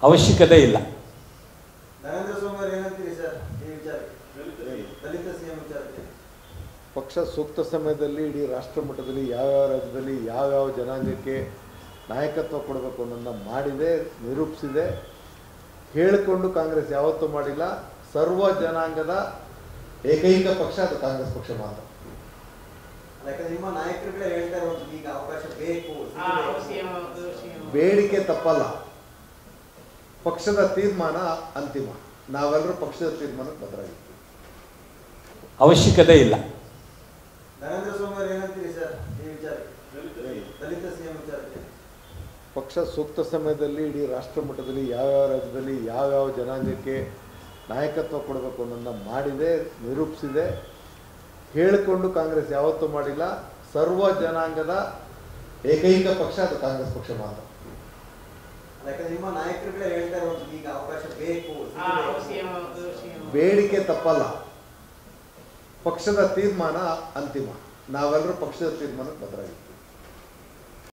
ಅವಶ್ಯಕತೆ ಇಲ್ಲ ನರೇಂದ್ರ ಸ್ವಾಮಿ ಅವರು ಏನಂತೀರಿ ಸರ್ ಈ ವಿಚಾರಕ್ಕೆ ದಲಿತ ಸಿಎಂ ವಿಚಾರಕ್ಕೆ ಪಕ್ಷ ಸೂಕ್ತ ಸಮಯದಲ್ಲಿ ಇಡೀ ರಾಷ್ಟ್ರ ಮಟ್ಟದಲ್ಲಿ ಯಾವ್ಯಾವ ರಾಜ್ಯದಲ್ಲಿ ಯಾವ್ಯಾವ ಜನಾಂಗಕ್ಕೆ ನಾಯಕತ್ವ ಕೊಡಬೇಕು ಅನ್ನೋದನ್ನ ಮಾಡಿದೆ ನಿರೂಪಿಸಿದೆ ಹೇಳಿಕೊಂಡು ಕಾಂಗ್ರೆಸ್ ಯಾವತ್ತೂ ಮಾಡಿಲ್ಲ ಸರ್ವ ಜನಾಂಗದ ಏಕೈಕ ಪಕ್ಷ ಅದು ಕಾಂಗ್ರೆಸ್ ಪಕ್ಷ ಮಾತ್ರ ಯಾಕಂದ್ರೆ ನಿಮ್ಮ ನಾಯಕರುಗಳೇ ಹೇಳ್ತಾ ಇರುವಂತದ್ದು ಈಗ ಅವಕಾಶ ಬೇಕು ಸಿಗಬೇಕು. ಬೇಡಿಕೆ ತಪ್ಪಲ್ಲ ಪಕ್ಷದ ತೀರ್ಮಾನ ಅಂತಿಮ ನಾವೆಲ್ಲರೂ ಪಕ್ಷದ ತೀರ್ಮಾನಕ್ಕೆ ಬದ್ಧರಾಗಿದ್ದೀವಿ ಅವಶ್ಯಕತೆ ಇಲ್ಲ ನರೇಂದ್ರ ಸ್ವಾಮಿ ಅವರು ಏನಂತೀರಿ ಸರ್ ಈ ವಿಚಾರಕ್ಕೆ ದಲಿತ ಸಿಎಂ ವಿಚಾರಕ್ಕೆ ಪಕ್ಷ ಸೂಕ್ತ ಸಮಯದಲ್ಲಿ ಇಡೀ ರಾಷ್ಟ್ರ ಮಟ್ಟದಲ್ಲಿ ಯಾವ್ಯಾವ ರಾಜ್ಯದಲ್ಲಿ ಯಾವ್ಯಾವ ಜನಾಂಗಕ್ಕೆ ನಾಯಕತ್ವ ಕೊಡಬೇಕು ಅನ್ನೋದನ್ನ ಮಾಡಿದೆ ನಿರೂಪಿಸಿದೆ ಹೇಳಿಕೊಂಡು ಕಾಂಗ್ರೆಸ್ ಯಾವತ್ತೂ ಮಾಡಿಲ್ಲ ಸರ್ವ ಜನಾಂಗದ ಏಕೈಕ ಪಕ್ಷ ಅದು ಕಾಂಗ್ರೆಸ್ ಪಕ್ಷ ಮಾತ್ರ ಯಾಕಂದ್ರೆ ನಿಮ್ಮ ನಾಯಕರುಗಳೇ ಹೇಳ್ತಾ ಇರುವಂತದ್ದು ಈಗ ಅವಕಾಶ ಬೇಕು ಸಿಗಬೇಕು. ಬೇಡಿಕೆ ತಪ್ಪಲ್ಲ ಪಕ್ಷದ ತೀರ್ಮಾನ ಅಂತಿಮ ನಾವೆಲ್ಲರೂ ಪಕ್ಷದ ತೀರ್ಮಾನಕ್ಕೆ ಬದ್ಧರಾಗಿದ್ದೀವಿ